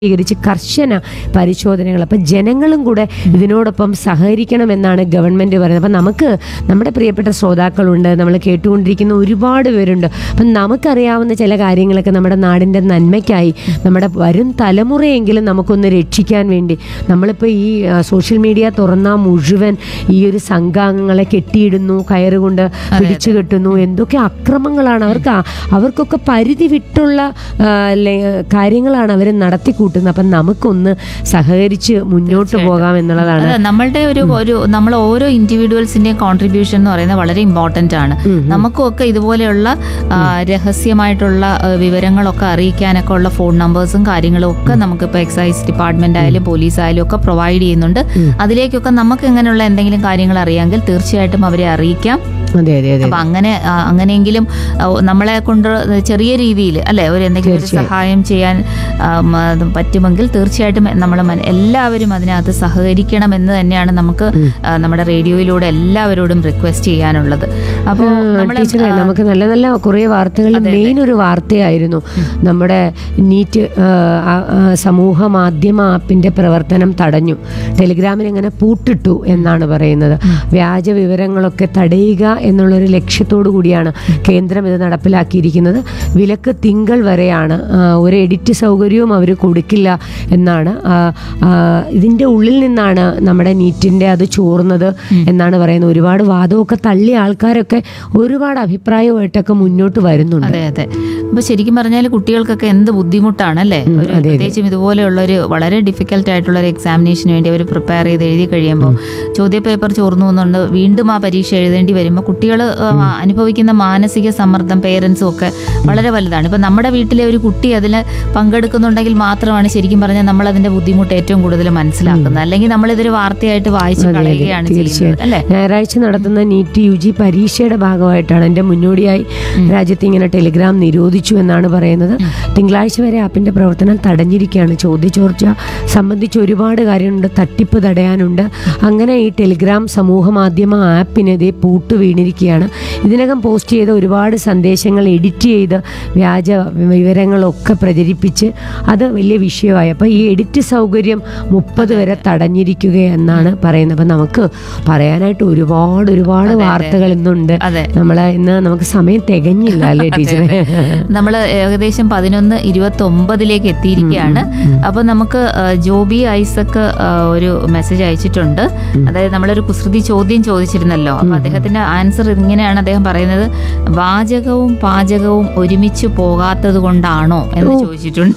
സ്വീകരിച്ച് കർശന പരിശോധനകൾ അപ്പം ജനങ്ങളും കൂടെ ഇതിനോടൊപ്പം സഹകരിക്കണമെന്നാണ് ഗവൺമെൻറ് പറയുന്നത് അപ്പം നമുക്ക് നമ്മുടെ പ്രിയപ്പെട്ട ശ്രോതാക്കളുണ്ട് നമ്മൾ കേട്ടുകൊണ്ടിരിക്കുന്ന ഒരുപാട് പേരുണ്ട് അപ്പം നമുക്കറിയാവുന്ന ചില കാര്യങ്ങളൊക്കെ നമ്മുടെ നാടിൻ്റെ നന്മയ്ക്കായി നമ്മുടെ വരും തലമുറയെങ്കിലും നമുക്കൊന്ന് രക്ഷിക്കാൻ വേണ്ടി നമ്മളിപ്പോൾ ഈ ആ, സോഷ്യൽ മീഡിയ തുറന്നാൽ മുഴുവൻ ഈ ഒരു സംഘാംഗങ്ങളെ കെട്ടിയിടുന്നു കയറുകൊണ്ട് പിടിച്ചു കെട്ടുന്നു എന്തൊക്കെ അക്രമങ്ങളാണ് അവർക്ക് ആ- അവർക്കൊക്കെ പരിധി വിട്ടുള്ള ആ, ലെ- കാര്യങ്ങളാണ് അവർ നടത്തിക്കൂട്ടുന്നത് അപ്പം നമുക്കൊന്ന് സഹകരിച്ച് മുന്നോട്ട് പോകാം എന്നുള്ളതാണ് അതെ നമ്മളുടെ ഒരു ഒരു നമ്മൾ ഓരോ ഇൻഡിവിജ്വൽസിന്റെയും കോൺട്രിബ്യൂഷൻ എന്ന് പറയുന്നത് വളരെ ഇമ്പോർട്ടന്റ് ആണ് നമുക്കൊക്കെ ഇതുപോലെയുള്ള ആ, രഹസ്യമായിട്ടുള്ള ആ, വിവരങ്ങളൊക്കെ അറിയിക്കാനൊക്കെ ഉള്ള ഫോൺ നമ്പേഴ്സും കാര്യങ്ങളും ഒക്കെ നമുക്ക് ഇപ്പോൾ എക്സൈസ് ഡിപ്പാർട്ട്മെന്റ് ആയാലും പോലീസ് ആയാലും ഒക്കെ പ്രൊവൈഡ് ചെയ്യുന്നുണ്ട് അതിലേക്കൊക്കെ നമുക്ക് ഇങ്ങനെയുള്ള എന്തെങ്കിലും കാര്യങ്ങൾ അറിയാമെങ്കിൽ തീർച്ചയായിട്ടും അവരെ അറിയിക്കാം അതെ അതെ അതെ അപ്പൊ അങ്ങനെ ആ, അങ്ങനെയെങ്കിലും ആ, നമ്മളെ കൊണ്ട് ചെറിയ രീതിയിൽ അല്ലെ ഒരു എന്തെങ്കിലും ഒരു സഹായം ചെയ്യാൻ ആ, മ, അത് പറ്റുമെങ്കിൽ തീർച്ചയായിട്ടും നമ്മൾ എല്ലാവരും അതിനകത്ത് സഹകരിക്കണം എന്ന് തന്നെയാണ് നമുക്ക് ആ, നമ്മുടെ റേഡിയോയിലൂടെ എല്ലാവരോടും റിക്വസ്റ്റ് ചെയ്യാനുള്ളത് അപ്പോൾ നമ്മൾ ടീച്ചറെ നമുക്ക് നല്ല നല്ല കുറേ വാർത്തകളിൽ മെയിൻ ഒരു വാർത്തയായിരുന്നു നമ്മുടെ നീറ്റ് ആ, ആ, ആ, സമൂഹ മാധ്യമ ആപ്പിന്റെ പ്രവർത്തനം തടഞ്ഞു ടെലിഗ്രാമിൽ അങ്ങനെ പൂട്ടിട്ടു എന്നാണ് പറയുന്നത് വ്യാജ വിവരങ്ങളൊക്കെ തടയുക എന്നുള്ളൊരു ലക്ഷ്യത്തോടു കൂടിയാണ് കേന്ദ്രം ഇത് നടപ്പിലാക്കിയിരിക്കുന്നത് വിലക്ക് തിങ്കൾ വരെയാണ് ആ, ഒരു എഡിറ്റ് സൗകര്യവും അവർ കൊടുക്കില്ല എന്നാണ് ആ, ആ, ഇതിന്റെ ഉള്ളിൽ നിന്നാണ് നമ്മുടെ നീറ്റിന്റെ അത് ചോർന്നത് എന്നാണ് പറയുന്നത് ഒരുപാട് വാദമൊക്കെ തള്ളിയ ആൾക്കാരൊക്കെ ഒരുപാട് അഭിപ്രായമായിട്ടൊക്കെ മുന്നോട്ട് വരുന്നുണ്ട് അതെ അതെ അപ്പൊ ശരിക്കും പറഞ്ഞാൽ കുട്ടികൾക്കൊക്കെ എന്ത് ബുദ്ധിമുട്ടാണ് അല്ലേ ഒരു പ്രത്യേകിച്ചും ഇതുപോലെയുള്ള ഒരു വളരെ ഡിഫിക്കൽട്ട് ആയിട്ടുള്ള ഒരു എക്സാമിനേഷന് വേണ്ടി അവർ പ്രിപ്പയർ ചെയ്ത് എഴുതി കഴിയുമ്പോൾ ചോദ്യ പേപ്പർ ചോർന്നു എന്നുണ്ട് വീണ്ടും ആ പരീക്ഷ എഴുതേണ്ടി വരുമ്പോൾ കുട്ടികൾ അനുഭവിക്കുന്ന മാനസിക സമ്മർദ്ദം പേരൻസും ഒക്കെ വളരെ വലുതാണ് ഇപ്പൊ നമ്മുടെ വീട്ടിലെ ഒരു കുട്ടി അതിൽ പങ്കെടുക്കുന്നുണ്ടെങ്കിൽ മാത്രമാണ് ശരിക്കും പറഞ്ഞാൽ നമ്മൾ അതിന്റെ ബുദ്ധിമുട്ട് ഏറ്റവും കൂടുതൽ മനസ്സിലാക്കുന്നത് അല്ലെങ്കിൽ നമ്മൾ ഇതൊരു വാർത്തയായിട്ട് വായിച്ചു കളയുകയാണ് ചെയ്യുന്നത് അല്ലേ ഞായറാഴ്ച നടത്തുന്ന നീറ്റ് യു ജി പരീക്ഷയുടെ ഭാഗമായിട്ടാണ് എൻ്റെ മുന്നോടിയായി രാജ്യത്ത് ഇങ്ങനെ ടെലിഗ്രാം നിരോധിച്ചു എന്നാണ് പറയുന്നത് തിങ്കളാഴ്ച വരെ ആപ്പിന്റെ പ്രവർത്തനം തടഞ്ഞിരിക്കുകയാണ് ചോദ്യചോർച്ച സംബന്ധിച്ച് ഒരുപാട് കാര്യമുണ്ട് തട്ടിപ്പ് തടയാനുണ്ട് അങ്ങനെ ഈ ടെലിഗ്രാം സമൂഹ മാധ്യമ ആപ്പിനെതിരെ പൂട്ട് വീണിരിക്കുകയാണ് ഇതിനകം പോസ്റ്റ് ചെയ്ത ഒരുപാട് സന്ദേശങ്ങൾ എഡിറ്റ് ചെയ്ത് വ്യാജ വിവരങ്ങളൊക്കെ പ്രചരിപ്പിച്ച് അത് വലിയ വിഷയമായി അപ്പോൾ ഈ എഡിറ്റ് സൗകര്യം മുപ്പത് വരെ തടഞ്ഞിരിക്കുക എന്നാണ് പറയുന്നത് അപ്പം നമുക്ക് പറയാനായിട്ട് ഒരുപാട് ഒരുപാട് വാർത്തകൾ ഇന്നുണ്ട് അതെ നമ്മളെ ഇന്ന് നമുക്ക് സമയം തികഞ്ഞില്ല അല്ലേ ടീച്ചറെ നമ്മൾ ഏകദേശം പതിനൊന്ന് ഇരുപത്തി ഒമ്പതിലേക്ക് എത്തിയിരിക്കുകയാണ് അപ്പൊ നമുക്ക് ആ, ജോബി ഐസക്ക് ആ, ഒരു മെസ്സേജ് അയച്ചിട്ടുണ്ട് അതായത് നമ്മളൊരു കുസൃതി ചോദ്യം ചോദിച്ചിരുന്നല്ലോ അപ്പൊ അദ്ദേഹത്തിന്റെ ആൻസർ ഇങ്ങനെയാണ് അദ്ദേഹം പറയുന്നത് വാചകവും പാചകവും ഒരുമിച്ച് പോകാത്തത് കൊണ്ടാണോ എന്ന് ചോദിച്ചിട്ടുണ്ട്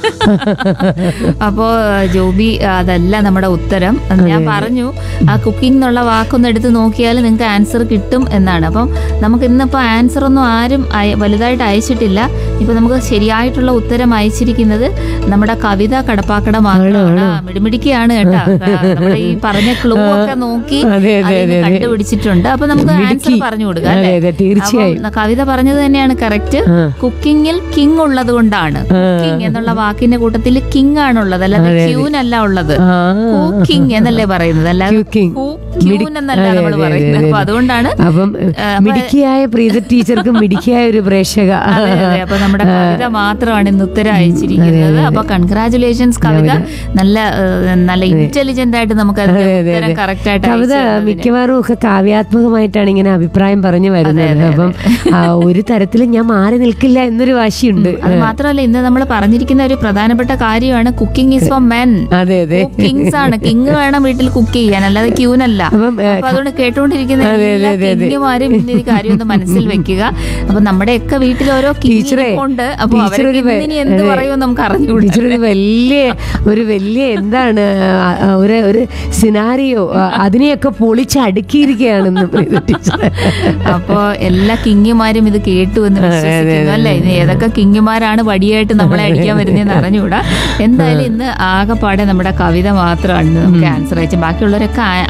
അപ്പോ ആ, ജോബി അതല്ല നമ്മുടെ ഉത്തരം ഞാൻ പറഞ്ഞു ആ കുക്കിംഗ് എന്നുള്ള വാക്കൊന്ന് എടുത്ത് നോക്കിയാൽ നിങ്ങൾക്ക് ആൻസർ കിട്ടും എന്നാണ് അപ്പം നമുക്ക് ഇന്നിപ്പോ ആൻസർ ഒന്നും ആരും അയ- വലുതായിട്ട് അയച്ചിട്ടില്ല ഇപ്പൊ നമുക്ക് ശരിയായിട്ടുള്ള ഉത്തരം അയച്ചിരിക്കുന്നത് നമ്മുടെ കവിത കടപ്പാക്കട മാത്രമാണ് ആ, മിടുമിടുക്കിയാണ് കേട്ടോ നമ്മുടെ ഈ പറഞ്ഞ ക്ലൂ ഒക്കെ നോക്കി അതെ, അതെ, അതിന് അതെ, അതെ. കണ്ടുപിടിച്ചിട്ടുണ്ട് അപ്പൊ നമുക്ക് ആൻസർ മിടുക്കി. പറഞ്ഞു കൊടുക്കാം അതെ, അല്ലേ അതെ, തീർച്ചയായും. അപ്പം കവിത പറഞ്ഞത് തന്നെയാണ് കറക്റ്റ് ആ. കുക്കിങ്ങിൽ കിങ് ഉള്ളത് കൊണ്ടാണ് കുക്കിംഗ് എന്നുള്ള വാക്കിന്റെ കൂട്ടത്തിൽ കിങ് ആണുള്ളത് അല്ലാതെ ക്യൂൻ അല്ല ഉള്ളത് ആ, കുക്കിംഗ് എന്നല്ലേ പറയുന്നത് അല്ലാതെ Cooking. ക്യൂൻ എന്നല്ല അതെ, നമ്മൾ അതെ, പറയുന്നത് അതെ, അപ്പൊ അതെ. അതുകൊണ്ടാണ് അപ്പം മിടുക്കിയായ പ്രീത ടീച്ചർക്ക് മിടുക്കിയായ ഒരു പ്രേക്ഷക അതെ, അതെ. അപ്പൊ നമ്മുടെ കവിത മാത്രമാണ് ഇന്ന് ഉത്തരം അയച്ചിരിക്കുന്നത് അപ്പൊ കൺഗ്രാചുലേഷൻസ് കവിത നല്ല ഏഹ്, നല്ല ഇന്റലിജന്റ് ആയിട്ട് നമുക്ക് അതിന്റെ ഉത്തരം കറക്റ്റ് ആയിട്ട് കവിത അയച്ചു തന്നതിന്. മിക്കവാറും ഒക്കെ കാവ്യാത്മകമായിട്ടാണ് ഇങ്ങനെ അഭിപ്രായം പറഞ്ഞു വരുന്നത് അപ്പം ആ, ഒരു തരത്തിലും ഞാൻ മാറി നിൽക്കില്ല എന്നൊരു വാശിയുണ്ട് അത് മാത്രമല്ല ഇന്ന് നമ്മൾ പറഞ്ഞിരിക്കുന്ന ഒരു പ്രധാനപ്പെട്ട കാര്യമാണ് കുക്കിംഗ് ഈസ് ഫോർ മെൻ അതെ അതെ കിങ്സ് ആണ് കിങ് വേണം വീട്ടിൽ കുക്ക് ചെയ്യാൻ അല്ലാതെ ക്യൂനല്ല അപ്പം ഏ, അപ്പൊ അതുകൊണ്ട് കേട്ടോണ്ടിരിക്കുന്ന എല്ലാ കിങ്ങുമാരും ഇന്ന് ഈ കാര്യം ഒന്ന് മനസ്സിൽ വെക്കുക അപ്പൊ നമ്മുടെയൊക്കെ വീട്ടിൽ ഓരോ ടീച്ചറെ, ഉണ്ട് അപ്പൊ ടീച്ചർ അവരൊക്കെ ഒരു വെ- ഇന്നിനി എന്ത് അതെ. പറയുമെന്ന് നമുക്ക് അറിഞ്ഞുകൂടാ ടീച്ചർ ഒരു വലിയ ഒരു വലിയ എന്താണ് ആ, ആ, ഒരു ഒരു സിനാരിയോ അതിനെയൊക്കെ പൊളിച്ചടുക്കിയിരിക്കുകയാണ് ഇന്ന് പ്രീത ടീച്ചർ അപ്പോ എല്ലാ കിങ്ങിമാരും ഇത് കേട്ടു എന്ന് വിശ്വസിക്കുന്നു അല്ലെ ഇത് ഏതൊക്കെ കിങ്ങിമാരാണ് വടിയായിട്ട് നമ്മളെ അടിക്കാൻ വരുന്നതെന്ന് അറിഞ്ഞുകൂടാ എന്തായാലും ഇന്ന് ആകെപ്പാടെ നമ്മുടെ കവിത മാത്രമാണ് ഇന്ന് നമുക്ക് ആൻസർ അയച്ചത് ബാക്കിയുള്ളവരൊക്കെ ആ- ആലോചിക്കുക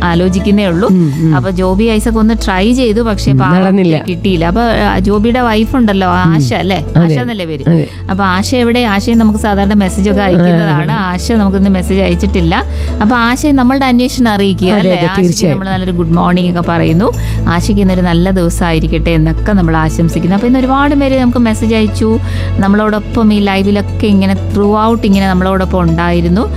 ഇരിക്കുന്നേ ഉള്ളൂ അപ്പൊ ജോബി ഐസക് ഒന്ന് ട്രൈ ചെയ്തു പക്ഷെ പാവം നടന്നില്ല. കിട്ടിയില്ല അപ്പൊ ആ, ജോബിയുടെ വൈഫ് ഉണ്ടല്ലോ ആശ അല്ലേ ആശ എന്നല്ലേ പേര് അതെ. അപ്പൊ ആശ എവിടെ ആശയം നമുക്ക് സാധാരണ മെസ്സേജ് ഒക്കെ അയക്കുന്നതാണ് ആശ നമുക്കൊന്ന് മെസ്സേജ് അയച്ചിട്ടില്ല അപ്പൊ ആശയം നമ്മളുടെ അന്വേഷണം അറിയിക്കുക അതെ, അല്ലേ അതെ, ആശയ്ക്ക് തീർച്ചയായും. നമ്മൾ നല്ലൊരു ഗുഡ് മോർണിംഗ് ഒക്കെ പറയുന്നു ആശയ്ക്ക് ഇന്നൊരു നല്ല ദിവസമായിരിക്കട്ടെ എന്നൊക്കെ നമ്മൾ ആശംസിക്കുന്നു അപ്പൊ ഇന്ന് ഒരുപാട് പേര് നമുക്ക് മെസ്സേജ് അയച്ചു നമ്മളോടൊപ്പം ഈ ലൈവിലൊക്കെ ഇങ്ങനെ ത്രൂ ഔട്ട് ഇങ്ങനെ നമ്മളോടൊപ്പം ഉണ്ടായിരുന്നു